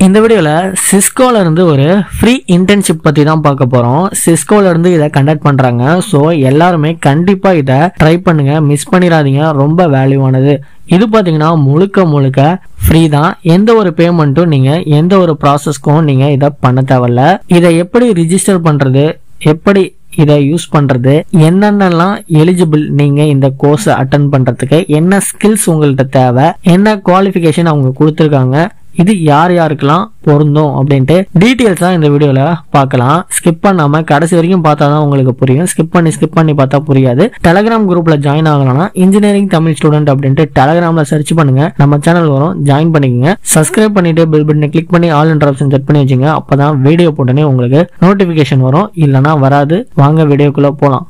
இந்த வீடியோவில் சிஸ்கோல இருந்து ஒரு ஃப்ரீ இன்டர்ன்ஷிப் பற்றி தான் பார்க்க போகிறோம் சிஸ்கோல இருந்து இதை கண்டக்ட் பண்ணுறாங்க ஸோ எல்லாருமே கண்டிப்பாக இதை ட்ரை பண்ணுங்க மிஸ் பண்ணிடாதீங்க ரொம்ப வேல்யூவானது இது பார்த்தீங்கன்னா முழுக்க முழுக்க ஃப்ரீ தான் எந்த ஒரு பேமெண்ட்டும் நீங்கள் எந்த ஒரு ப்ராசஸ்க்கும் நீங்கள் இதை பண்ண தேவையில்ல இதை எப்படி ரிஜிஸ்டர் பண்ணுறது எப்படி இதை யூஸ் பண்றது என்னென்னலாம் எலிஜிபிள் நீங்க இந்த கோர்ஸ் அட்டன் பண்றதுக்கு என்ன ஸ்கில்ஸ் உங்கள்ட்ட தேவை என்ன குவாலிஃபிகேஷன் அவங்க கொடுத்துருக்காங்க இது யார் யாருக்கெல்லாம் பொருந்தும் அப்படின்ட்டு டீட்டெயில்ஸ் தான் இந்த வீடியோல பார்க்கலாம் ஸ்கிப் பண்ணாம கடைசி வரைக்கும் பார்த்தா தான் உங்களுக்கு புரியும் ஸ்கிப் பண்ணி ஸ்கிப் பண்ணி பார்த்தா புரியாது டெலகிராம் குரூப்ல ஜாயின் ஆகலாம்னா இன்ஜினியரிங் தமிழ் ஸ்டூடெண்ட் அப்படின்ட்டு டெலகிராம்ல சர்ச் பண்ணுங்க நம்ம சேனல் வரும் ஜாயின் பண்ணிக்கங்க சப்ஸ்கிரைப் பண்ணிட்டு பெல் பட்டனை கிளிக் பண்ணி ஆல் என்ற ஆப்ஷன் செட் பண்ணி வச்சுங்க அப்பதான் வீடியோ போட்டோன்னே உங்களுக்கு நோட்டிபிகேஷன் வரும் இல்லைன்னா வராது வாங்க வீடியோக்குள்ள போலாம்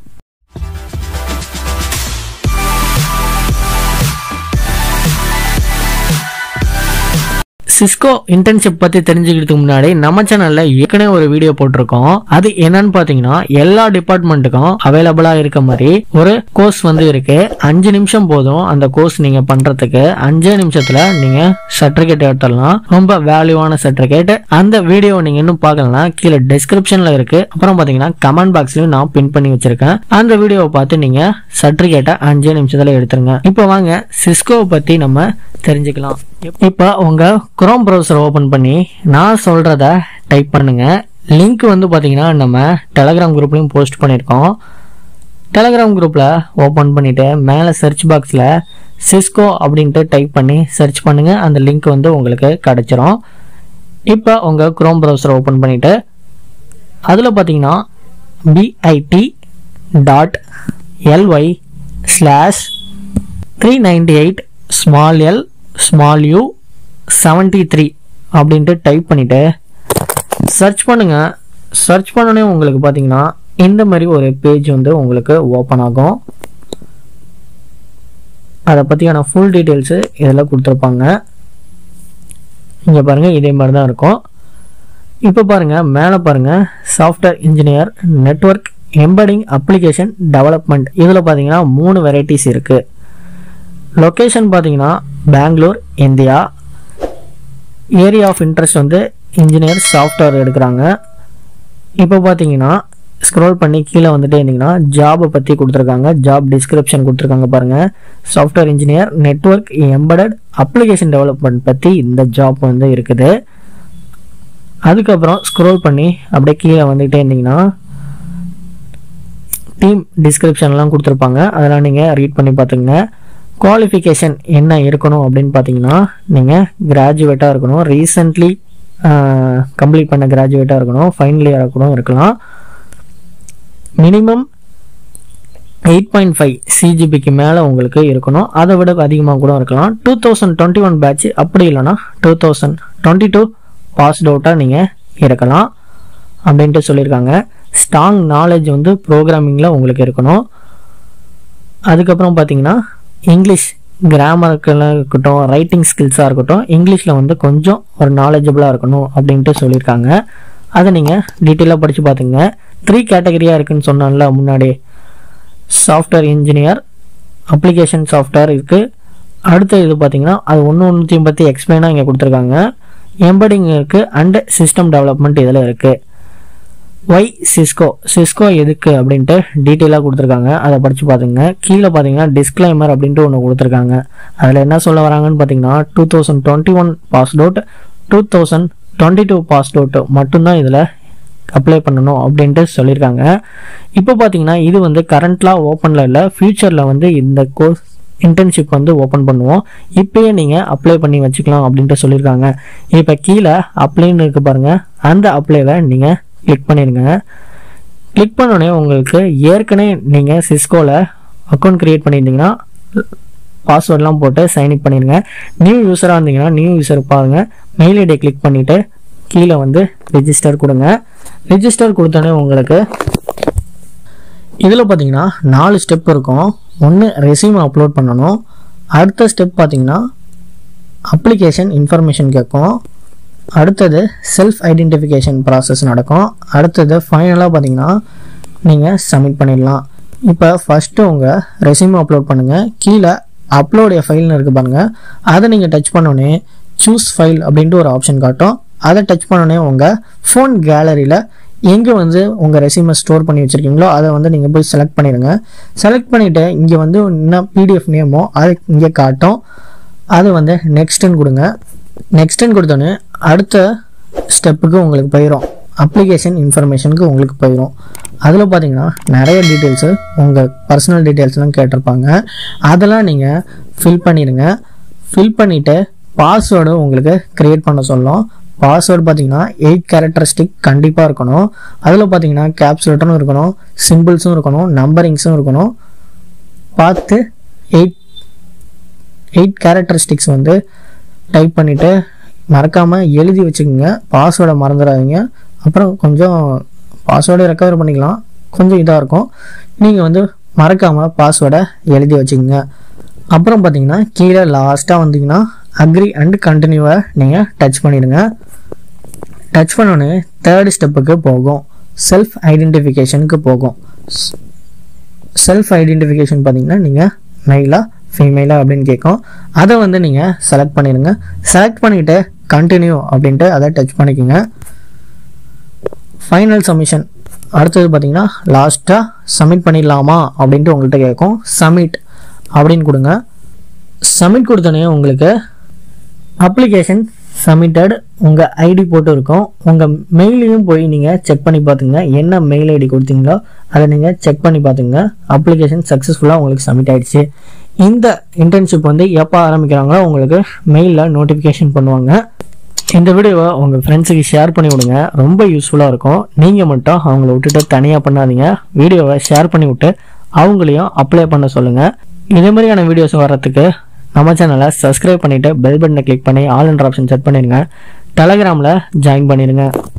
சிஸ்கோ இன்டர்ன்ஷிப் பத்தி தெரிஞ்சுக்கிறதுக்கு முன்னாடி நம்ம சேனல்ல ஏற்கனவே ஒரு வீடியோ போட்டிருக்கோம் அது என்னன்னு பாத்தீங்கன்னா எல்லா டிபார்ட்மெண்ட்டுக்கும் அவைலபிளா இருக்க மாதிரி ஒரு கோர்ஸ் வந்து இருக்கு அஞ்சு நிமிஷம் போதும் அந்த கோர்ஸ் நீங்க பண்றதுக்கு அஞ்சே நிமிஷத்துல நீங்க சர்டிபிகேட் எடுத்துடலாம் ரொம்ப வேல்யூவான சர்டிபிகேட் அந்த வீடியோ நீங்க இன்னும் பார்க்கலனா கீழே டிஸ்கிரிப்ஷன்ல இருக்கு அப்புறம் பாத்தீங்கன்னா கமெண்ட் பாக்ஸ்லயும் நான் பின் பண்ணி வச்சிருக்கேன் அந்த வீடியோவை பார்த்து நீங்க சர்டிபிகேட்டை அஞ்சே நிமிஷத்துல எடுத்துருங்க இப்போ வாங்க சிஸ்கோவை பத்தி நம்ம தெரிஞ்சுக்கலாம் இப்போ உங்க குரோம் ப்ரௌசர் ஓபன் பண்ணி நான் சொல்றத டைப் பண்ணுங்க லிங்க் வந்து பாத்தீங்கன்னா நம்ம டெலகிராம் குரூப்லயும் போஸ்ட் பண்ணியிருக்கோம் டெலகிராம் குரூப்ல ஓபன் பண்ணிட்டு மேலே சர்ச் பாக்ஸ்ல சிஸ்கோ அப்படின்ட்டு டைப் பண்ணி சர்ச் பண்ணுங்க அந்த லிங்க் வந்து உங்களுக்கு கிடைச்சிரும் இப்போ உங்க குரோம் ப்ரௌசர் ஓபன் பண்ணிட்டு அதில் பார்த்தீங்கன்னா BIT dot LY slash three ninety eight small L small U seventy three அப்படின்ட்டு டைப் பண்ணிவிட்டு சர்ச் பண்ணுங்க சர்ச் பண்ணோடனே உங்களுக்கு பார்த்தீங்கன்னா இந்த மாதிரி ஒரு பேஜ் வந்து உங்களுக்கு ஓப்பன் ஆகும் அதை பற்றியான ஃபுல் டீட்டெயில்ஸு இதில் கொடுத்துருப்பாங்க இங்கே பாருங்கள் இதே மாதிரி தான் இருக்கும் இப்போ பாருங்கள் மேலே பாருங்கள் software engineer network embedding application development இதில் பார்த்தீங்கன்னா மூணு வெரைட்டிஸ் இருக்குது லொக்கேஷன் பார்த்தீங்கன்னா Bangalore India area of interest வந்து இன்ஜினியர் சாஃப்ட்வேர் எடுக்கிறாங்க இப்போ பார்த்தீங்கன்னா ஸ்க்ரோல் பண்ணி கீழே வந்துட்டே இருந்தீங்கன்னா ஜாபை பற்றி கொடுத்துருக்காங்க ஜாப் டிஸ்கிரிப்ஷன் கொடுத்துருக்காங்க பாருங்கள் software engineer network embedded application development பற்றி இந்த ஜாப் வந்து இருக்குது அதுக்கப்புறம் ஸ்க்ரோல் பண்ணி அப்படியே கீழே வந்துகிட்டே இருந்தீங்கன்னா டீம் டிஸ்கிரிப்ஷன்லாம் கொடுத்துருப்பாங்க அதெல்லாம் நீங்கள் ரீட் பண்ணி பார்த்துங்க குவாலிஃபிகேஷன் என்ன இருக்கணும் அப்படின்னு பார்த்தீங்கன்னா நீங்கள் கிராஜுவேட்டாக இருக்கணும் ரீசன்ட்லி கம்ப்ளீட் பண்ண கிராஜுவேட்டாக இருக்கணும் ஃபைனல் இயராக கூட இருக்கலாம் மினிமம் எயிட் பாயிண்ட் ஃபைவ் சிஜிபிக்கு மேலே உங்களுக்கு இருக்கணும் அதை விட அதிகமாக கூட இருக்கலாம் two thousand twenty one batch அப்படி இல்லைனா two thousand twenty two passed அவுட்டாக நீங்கள் இருக்கலாம் அப்படின்ட்டு சொல்லியிருக்காங்க ஸ்ட்ராங் நாலேஜ் வந்து ப்ரோக்ராமிங்கில் உங்களுக்கு இருக்கணும் அதுக்கப்புறம் பார்த்தீங்கன்னா இங்கிலீஷ் கிராமருக்கெல்லாம் இருக்கட்டும் ரைட்டிங் ஸ்கில்ஸாக இருக்கட்டும் இங்கிலீஷில் வந்து கொஞ்சம் ஒரு நாலேஜபிளாக இருக்கணும் அப்படின்ட்டு சொல்லியிருக்காங்க அதை நீங்கள் டீட்டெயிலாக படித்து பார்த்துங்க த்ரீ கேட்டகரியாக இருக்குன்னு சொன்னால முன்னாடி சாஃப்ட்வேர் இன்ஜினியர் அப்ளிகேஷன் சாஃப்ட்வேர் இருக்குது அடுத்த இது பார்த்தீங்கன்னா அது ஒன்று ஒன்றுத்தையும் பற்றி எக்ஸ்பிளைனாக இங்கே கொடுத்துருக்காங்க எம்படிங் இருக்குது அண்ட் சிஸ்டம் டெவலப்மெண்ட் இதில் இருக்குது ஒய் சிஸ்கோ சிஸ்கோ எதுக்கு அப்படின்ட்டு டீட்டெயிலாக கொடுத்துருக்காங்க அதை படித்து பார்த்துங்க கீழே பார்த்தீங்கன்னா டிஸ்க்ளைமர் அப்படின்ட்டு ஒன்று கொடுத்துருக்காங்க அதில் என்ன சொல்ல வராங்கன்னு பார்த்தீங்கன்னா two thousand twenty one pass out two thousand twenty two pass out மட்டும்தான் இதில் அப்ளை பண்ணணும் அப்படின்ட்டு சொல்லியிருக்காங்க இப்போ பார்த்தீங்கன்னா இது வந்து கரண்ட்லாம் ஓப்பனில் இல்லை ஃப்யூச்சரில் வந்து இந்த கோர்ஸ் இன்டர்ன்ஷிப் வந்து ஓப்பன் பண்ணுவோம் இப்பயே நீங்கள் அப்ளை பண்ணி வச்சுக்கலாம் அப்படின்ட்டு சொல்லியிருக்காங்க இப்போ கீழே அப்ளைன்னு இருக்கு பாருங்கள் அந்த அப்ளைவை நீங்கள் கிளிக் பண்ணிடுங்க கிளிக் பண்ணோடனே உங்களுக்கு ஏற்கனவே நீங்கள் சிஸ்கோவில் அக்கௌண்ட் க்ரியேட் பண்ணியிருந்தீங்கன்னா பாஸ்வேர்ட்லாம் போட்டு சைன்இன் பண்ணிடுங்க நியூ யூஸராக இருந்தீங்கன்னா நியூ யூஸர் பாருங்கள் மெயில் ஐடியை கிளிக் பண்ணிவிட்டு கீழே வந்து ரிஜிஸ்டர் கொடுங்க ரிஜிஸ்டர் கொடுத்தோடனே உங்களுக்கு இதில் பார்த்தீங்கன்னா நாலு ஸ்டெப் இருக்கும் ஒன்று ரெசியூம் அப்லோட் பண்ணணும் அடுத்த ஸ்டெப் பார்த்தீங்கன்னா அப்ளிகேஷன் இன்ஃபர்மேஷன் கேட்கும் அடுத்தது செல்ஃப் ஐடென்டிஃபிகேஷன் ப்ராசஸ் நடக்கும் அடுத்தது ஃபைனலாக பார்த்தீங்கன்னா நீங்கள் சப்மிட் பண்ணிடலாம் இப்போ ஃபஸ்ட்டு உங்கள் ரெசியூம் அப்லோட் பண்ணுங்கள் கீழே அப்லோட் ஃபைல்னு இருக்குது பாருங்கள் அதை நீங்கள் டச் பண்ணோன்னே சூஸ் ஃபைல் அப்படின்ட்டு ஒரு ஆப்ஷன் காட்டும் அதை டச் பண்ணோடனே உங்கள் ஃபோன் கேலரியில் எங்கே வந்து உங்கள் ரெசியூமை ஸ்டோர் பண்ணி வச்சுருக்கீங்களோ அதை வந்து நீங்கள் போய் செலக்ட் பண்ணிடுங்க செலக்ட் பண்ணிவிட்டு இங்கே வந்து என்ன பிடிஎஃப் நேமோ அது இங்கே காட்டும் அது வந்து நெக்ஸ்ட்டுன்னு கொடுங்க நெக்ஸ்ட்டுன்னு கொடுத்தோன்னே அடுத்த ஸ்டெப்புக்கு உங்களுக்கு போயிடும் அப்ளிகேஷன் இன்ஃபர்மேஷனுக்கு உங்களுக்கு போயிடும் அதில் பார்த்தீங்கன்னா நிறைய டீட்டெயில்ஸு உங்கள் பர்சனல் டீட்டெயில்ஸ்லாம் கேட்டிருப்பாங்க அதெல்லாம் நீங்கள் ஃபில் பண்ணிடுங்க ஃபில் பண்ணிவிட்டு பாஸ்வேர்டு உங்களுக்கு க்ரியேட் பண்ண சொல்லும் பாஸ்வேர்டு பார்த்தீங்கன்னா எயிட் கேரக்டரிஸ்டிக் கண்டிப்பாக இருக்கணும் அதில் பார்த்தீங்கன்னா கேப்ஸ் லெட்டரும் இருக்கணும் சிம்பிள்ஸும் இருக்கணும் நம்பரிங்ஸும் இருக்கணும் பார்த்து எயிட் எயிட் கேரக்டரிஸ்டிக்ஸ் வந்து டைப் பண்ணிவிட்டு மறக்காமல் எழுதி வச்சுக்கோங்க பாஸ்வேர்டை மறந்துடாதீங்க அப்புறம் கொஞ்சம் பாஸ்வேர்டை ரெக்கவர் பண்ணிக்கலாம் கொஞ்சம் இதாக இருக்கும் நீங்கள் வந்து மறக்காமல் பாஸ்வேர்டை எழுதி வச்சுக்கோங்க அப்புறம் பார்த்தீங்கன்னா கீழே லாஸ்ட்டாக வந்தீங்கன்னா அக்ரி அண்ட் கண்டினியூவை நீங்கள் டச் பண்ணிடுங்க டச் பண்ணோன்னே தேர்ட் ஸ்டெப்புக்கு போகும் செல்ஃப் ஐடென்டிஃபிகேஷனுக்கு போகும் செல்ஃப் ஐடென்டிஃபிகேஷன் பார்த்தீங்கன்னா நீங்கள் மெயிலா ஃபீமேலா அப்படின்னு கேட்கும் அதை வந்து நீங்கள் செலக்ட் பண்ணிடுங்க செலக்ட் பண்ணிவிட்டு கண்டினியூ அப்படின்ட்டு அதை டச் பண்ணிக்கோங்க ஃபைனல் சப்மிஷன் அடுத்தது பார்த்தீங்கன்னா லாஸ்ட்டாக சப்மிட் பண்ணிடலாமா அப்படின்ட்டு உங்கள்கிட்ட கேட்கும் சப்மிட் அப்படின்னு கொடுங்க சப்மிட் கொடுத்தோன்னே உங்களுக்கு அப்ளிகேஷன் சப்மிட்டட் உங்கள் ஐடி போட்டு இருக்கும் உங்கள் மெயிலையும் போய் நீங்கள் செக் பண்ணி பார்த்துங்க என்ன மெயில் ஐடி கொடுத்தீங்களோ அதை நீங்கள் செக் பண்ணி பார்த்துங்க அப்ளிகேஷன் சக்ஸஸ்ஃபுல்லாக உங்களுக்கு சப்மிட் ஆயிடுச்சு இந்த இன்டர்ன்ஷிப் வந்து எப்போ ஆரம்பிக்கிறாங்களோ உங்களுக்கு மெயிலில் நோட்டிஃபிகேஷன் பண்ணுவாங்க இந்த வீடியோவை உங்கள் ஃப்ரெண்ட்ஸுக்கு ஷேர் பண்ணி விடுங்க ரொம்ப யூஸ்ஃபுல்லாக இருக்கும் நீங்கள் மட்டும் அவங்கள விட்டுட்டு தனியாக பண்ணாதீங்க வீடியோவை ஷேர் பண்ணி விட்டு அவங்களையும் அப்ளை பண்ண சொல்லுங்கள் இதே மாதிரியான வீடியோஸ் வர்றதுக்கு நம்ம சேனலை சப்ஸ்கிரைப் பண்ணிவிட்டு பெல் பட்டனை கிளிக் பண்ணி ஆல் என்ற ஆப்ஷன் செட் பண்ணிடுங்க டெலகிராமில் ஜாயின் பண்ணிடுங்க